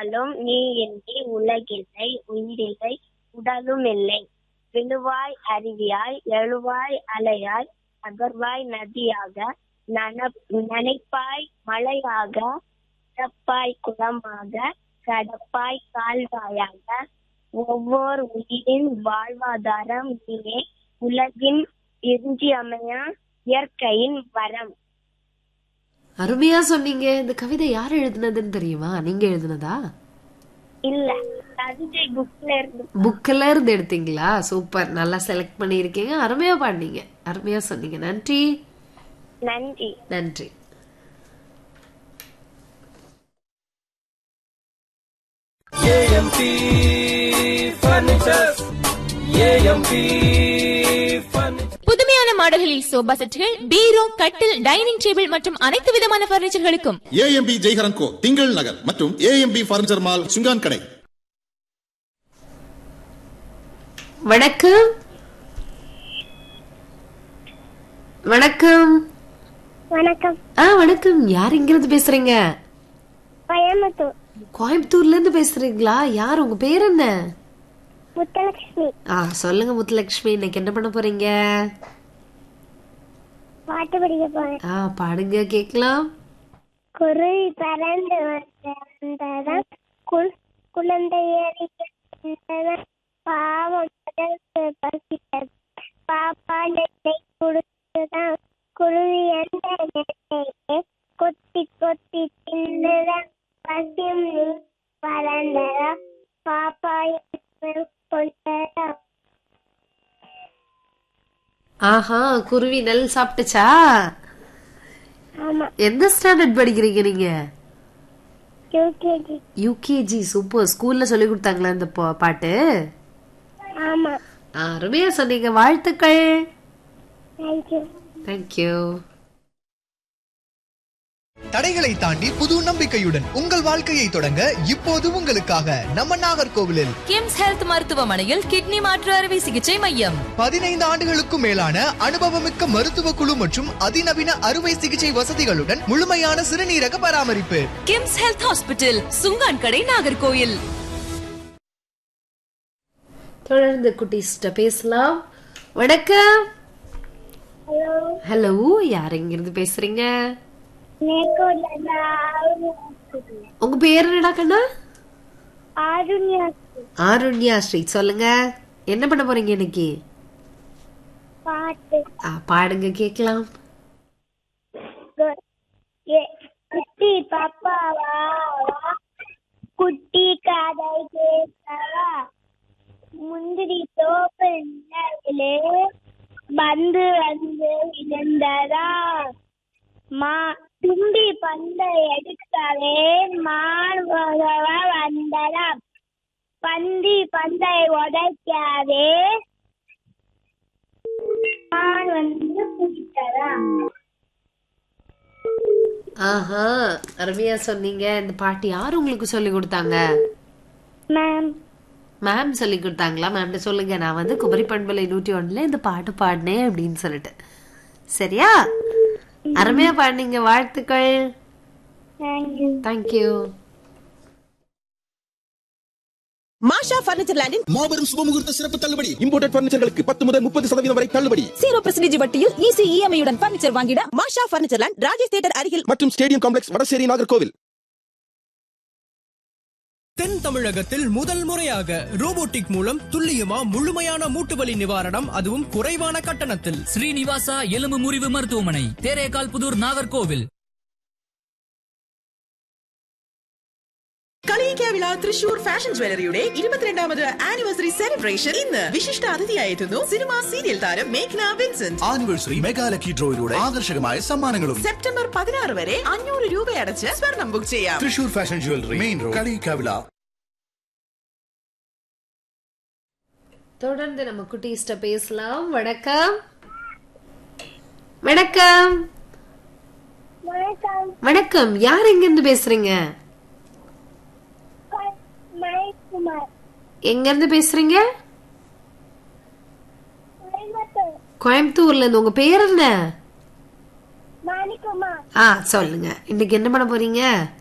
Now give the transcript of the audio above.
உடலும் நீ இன்றி உலகில்லை உயிரில்லை உடலும் இல்லை விழுவாய் அருவியாய் எழுவாய் அலையாய் அகர்வாய் நதியாக நன- நனைப்பாய் மழையாக கடப்பாய் குளமாக கடப்பாய் கால்வாயாக ஒவ்வொரு உயிரின் வாழ்வாதாரம் நீயே உலகின் இன்றியமையா இயற்கையின் வரம் அருமையா சொன்னீங்க இந்த கவிதை யார் எழுதுனதுன்னு தெரியுமா நீங்க எழுதுனதா இல்ல கவிதை புக்ல இருந்து புக்கில் இருந்து எடுத்தீங்களா சூப்பர் நல்லா செலக்ட் பண்ணியிருக்கீங்க அருமையா பாடினீங்க அருமையா சொன்னீங்க நன்றி நன்றி நன்றி ஏஎம்பி ஃபர்னிச்சர்ஸ் ஏஎம்பி ஃபர்னிச்சர் புதுமையான மாடல்களில் சோபா செட்டுகள் பீரோ கட்டில் டைனிங் டேபிள் மற்றும் அனைத்து விதமான பர்னிச்சர்களுக்கும் ஏஎம்பி ஜெய்ஹரன் கோ திங்கள் நகர் மற்றும் ஏஎம்பி பர்னிச்சர் மால் சுங்கான் கடை வணக்கம் வணக்கம் வணக்கம் ஆ வணக்கம் யார் இங்கிருந்து பேசுறீங்க கோயம்புத்தூர் கோயம்புத்தூர்ல இருந்து பேசுறீங்களா யார் உங்க பேர் என்ன முத்தலட்சுமி ஆ சொல்லுங்க முத்துலட்சுமி இன்னைக்கு என்ன பண்ண போறீங்க பாட்டு படிக்க போறேன் ஆ பாடுங்க கேக்கலாம் குருவி பறந்து வந்ததம் குள் குழந்தையறிந்ததம் பாவம் கடலுக்கு பசித்தது பாப்பா நெட்டை கொடுத்ததாம் குருவி எந்த நெட்டையே கொத்தி கொத்தி தின்னதம் பசியும் நீ பறந்ததம் பாப்பா கொண்டதம் ஆஹா குருவி நெல் சாப்பிட்டுச்சா ஆமா எந்த ஸ்டாண்டர்ட் படிக்கிறீங்க நீங்க யூகேஜி யூகேஜி சூப்பர் ஸ்கூல்ல சொல்லி கொடுத்தாங்களா இந்த பா- பாட்டு ஆமா ஆ, அருமையா சொன்னீங்க வாழ்த்துக்கள் தேங்க்யூ தேங்க்யூ தடைகளை தாண்டி புது நம்பிக்கையுடன் உங்கள் வாழ்க்கையை தொடங்க இப்போது உங்களுக்காக நம்ம நாகர்கோவிலில் கிம்ஸ் ஹெல்த் மருத்துவமனையில் கிட்னி மாற்று அறுவை சிகிச்சை மையம் பதினைந்து ஆண்டுகளுக்கும் மேலான அனுபவமிக்க மருத்துவ குழு மற்றும் அதிநவீன அறுவை சிகிச்சை வசதிகளுடன் முழுமையான சிறுநீரக பராமரிப்பு கிம்ஸ் ஹெல்த் ஹாஸ்பிட்டல் சுங்கான் கடை நாகர்கோயில் தொடர்ந்து குட்டீஸ்ட பேசலாம் வணக்கம் ஹலோ ஹலோ யார் இங்கிருந்து பேசுறீங்க நேக்கோட்ல உங்க பேர் என்னடா கண்ணா ஆருண்யா ஆருண்யா ஸ்ரீ சொல்லுங்க என்ன பண்ண போறீங்க இன்னைக்கு பாட்டு ஆ, பாடுங்க கேக்கலாம் கு- ஏ, குட்டி பாப்பாவா வா. குட்டி கதை கேட்கவா முந்திரி தோப்பு நிலவிலே பந்து வந்து விழுந்ததா மா தும்பி பந்தை எடுக்கவே மான் உதவ வந்ததா பந்தி பந்தை உடைக்கவே மான் வந்து பிடித்ததா ஆஹா அருமையா சொன்னீங்க இந்த பாட்டு யார் உங்களுக்கு சொல்லி கொடுத்தாங்க மேம் மேம் சொல்லி கொடுத்தாங்களா மேம்கிட்ட சொல்லுங்க நான் வந்து குமரி பண்பலை நூற்றி ஒண்ணுல இந்த பாட்டு பாடினேன் அப்படின்னு சொல்லிட்டு சரியா அருமையா பாடினீங்க வாழ்த்துக்கள் தேங்க்யூ தேங்க்யூ மாஷா பர்னிச்சர் லேண்டின் மாபெரும் சுபமுகூர்த்த சிறப்பு தள்ளுபடி இம்போர்டட் பர்னிச்சர்களுக்கு பத்து முதல் முப்பது சதவீதம் வரை தள்ளுபடி ஜீரோ பெர்சன்டேஜ் வட்டியில் ஈஸி இஎம்ஐ உடன் பர்னிச்சர் வாங்கிட Masha furniture land Rajesh theatre அருகில் மற்றும் ஸ்டேடியம் காம்ப்ளெக்ஸ் வடசேரி நாகர்கோவில் தென் தமிழகத்தில் முதல் முறையாக ரோபோட்டிக் மூலம் துல்லியமா முழுமையான மூட்டுவலி நிவாரணம் அதுவும் குறைவான கட்டணத்தில் ஸ்ரீனிவாசா எலும்பு முறிவு மருத்துவமனை தேரேகால் புதூர் നാഗർകോവിൽ കളിയിക്കാവിള തൃശൂർ ഫാഷൻ ജ്വല്ലറിയുടെ ഇരുപത്തിരണ്ടാമത് ആനിവേഴ്സറി സെലിബ്രേഷൻ ഇന്ന് വിശിഷ്ട അതിഥിയായെത്തുന്നു സിനിമാ സീരിയൽ താരം മേഘ്ന വിൻസെന്റ് ആനിവേഴ്സറി മെഗാലക്കി ഡ്രോയിലൂടെ ആകർഷകമായ സമ്മാനങ്ങളും സെപ്റ്റംബർ പതിനാറ് വരെ അഞ്ഞൂറ് രൂപയടച്ച് സ്വർണം ബുക്ക് ചെയ്യാം Thrissur fashion jewellery main road Kaliyakkavilai தொடர்ந்து நம்ம குட்டீஸ்ட பேசலாம் வணக்கம் வணக்கம் வணக்கம் வணக்கம் யார் எங்க இருந்து பேசுறீங்க மணிக்குமார் எங்க இருந்து பேசுறீங்க கோயம்புத்தூர் கோயம்புத்தூர்ல இருந்து உங்க பேர் என்ன மணிக்குமார் ஆ சொல்லுங்க இன்னைக்கு என்ன பண்ண போறீங்க